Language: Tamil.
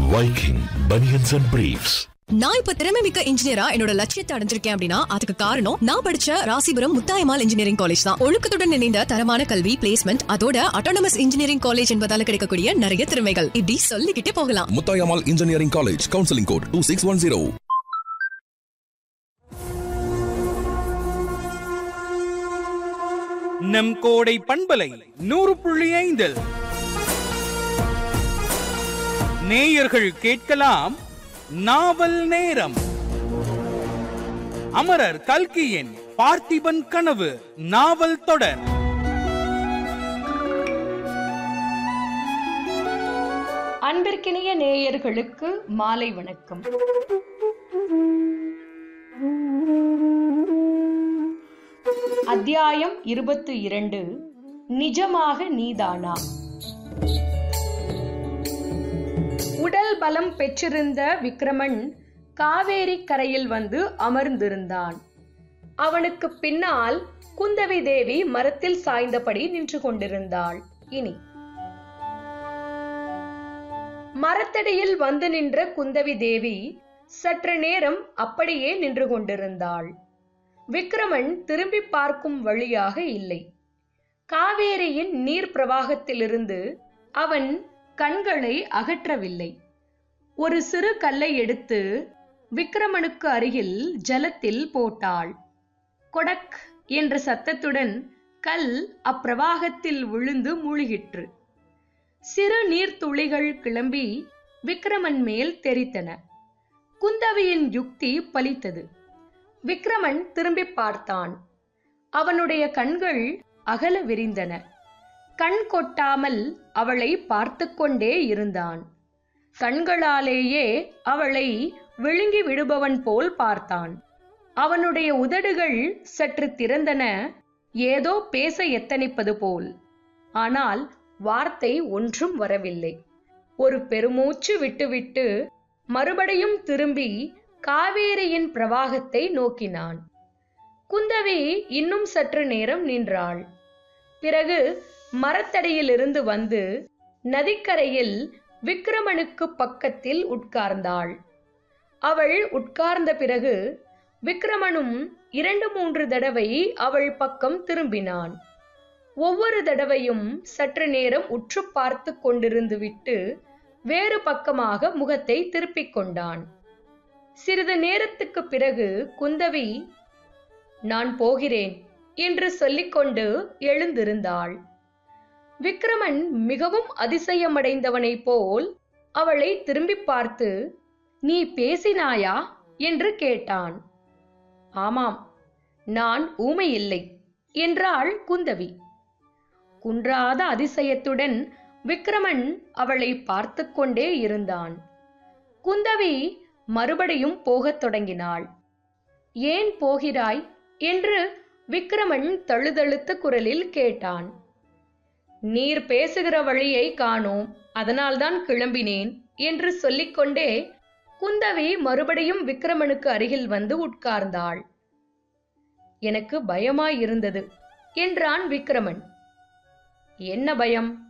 Viking Bunions and Briefs. நான் இப்ப திறமை மிக்க இன்ஜினியரா என்னோட லட்சியத்தை அடைஞ்சிருக்கேன் அப்படின்னா அதுக்கு காரணம் நான் படிச்ச ராசிபுரம் முத்தாயமால் இன்ஜினியரிங் காலேஜ் தான் ஒழுக்கத்துடன் இணைந்த தரமான கல்வி பிளேஸ்மெண்ட் அதோட அட்டானமஸ் இன்ஜினியரிங் காலேஜ் என்பதால கிடைக்கக்கூடிய நிறைய திறமைகள் இப்படி சொல்லிக்கிட்டே போகலாம் Muthayammal engineering college counselling code two six one zero நம் கோடை பண்பலை நூறு புள்ளி ஐந்தில் நேயர்கள் கேட்கலாம் நாவல் நேரம் அமரர் கல்கியின் பார்த்திபன் கனவு நாவல் தொடர் அன்பிற்கினிய நேயர்களுக்கு மாலை வணக்கம் அத்தியாயம் இருபத்தி இரண்டு நிஜமாக நீதானா உடல் பலம் பெற்றிருந்த விக்ரமன் காவேரி கரையில் வந்து அமர்ந்திருந்தான் அவனுக்கு பின்னால் குந்தவி தேவி மரத்தில் சாய்ந்தபடி நின்று கொண்டிருந்தாள் இனி மரத்தடியில் வந்து நின்ற குந்தவி தேவி சற்று நேரம் அப்படியே நின்று கொண்டிருந்தாள் விக்ரமன் திரும்பி பார்க்கும் வழியாக இல்லை காவேரியின் நீர் பிரவாகத்திலிருந்து அவன் கண்களை அகற்றவில்லை ஒரு சிறு கல்லை எடுத்து விக்ரமனுக்கு அருகில் ஜலத்தில் போட்டாள் கொடக் என்ற சத்தத்துடன் கல் அப்பிரவாகத்தில் விழுந்து மூழ்கிற்று சிறு நீர்த்துளிகள் கிளம்பி விக்ரமன் மேல் தெரித்தன குந்தவியின் யுக்தி பலித்தது விக்ரமன் திரும்பி பார்த்தான் அவனுடைய கண்கள் அகல விரிந்தன கண் கொட்டாமல் அவளை பார்த்து கொண்டே இருந்தான் கண்களாலேயே அவளை விழுங்கி விடுபவன் போல் பார்த்தான் அவனுடைய உதடுகள் சற்று திறந்தன ஏதோ பேச எத்தனிப்பது போல் ஆனால் வார்த்தை ஒன்றும் வரவில்லை ஒரு பெருமூச்சு விட்டுவிட்டு மறுபடியும் திரும்பி காவேரியின் பிரவாகத்தை நோக்கினான் குந்தவி இன்னும் சற்று நேரம் நின்றாள் பிறகு மரத்தடியிலிருந்து வந்து நதிக்கரையில் விக்ரமனுக்கு பக்கத்தில் உட்கார்ந்தாள் அவள் உட்கார்ந்த பிறகு விக்ரமனும் இரண்டு மூன்று தடவை அவள் பக்கம் திரும்பினான் ஒவ்வொரு தடவையும் சற்று நேரம் உற்று பார்த்து கொண்டிருந்து விட்டு வேறு பக்கமாக முகத்தை திருப்பிக் கொண்டான் சிறிது நேரத்துக்கு பிறகு குந்தவி நான் போகிறேன் என்று சொல்லிக்கொண்டு எழுந்திருந்தாள் விக்ரமன் மிகவும் அதிசயமடைந்தவனைப் போல் அவளை திரும்பி பார்த்து நீ பேசினாயா என்று கேட்டான் ஆமாம் நான் ஊமை இல்லை என்றாள் குந்தவி குன்றாத அதிசயத்துடன் விக்ரமன் அவளை பார்த்து கொண்டே இருந்தான் குந்தவி மறுபடியும் போகத் தொடங்கினாள் ஏன் போகிறாய் என்று விக்ரமன் தழுதழுத்த குரலில் கேட்டான் நீர் பேசுகிற வழியை காணோம் அதனால்தான் கிளம்பினேன் என்று சொல்லிக்கொண்டே குந்தவி மறுபடியும் விக்ரமனுக்கு அருகில் வந்து உட்கார்ந்தாள் எனக்கு பயமாயிருந்தது என்றான் விக்ரமன் என்ன பயம்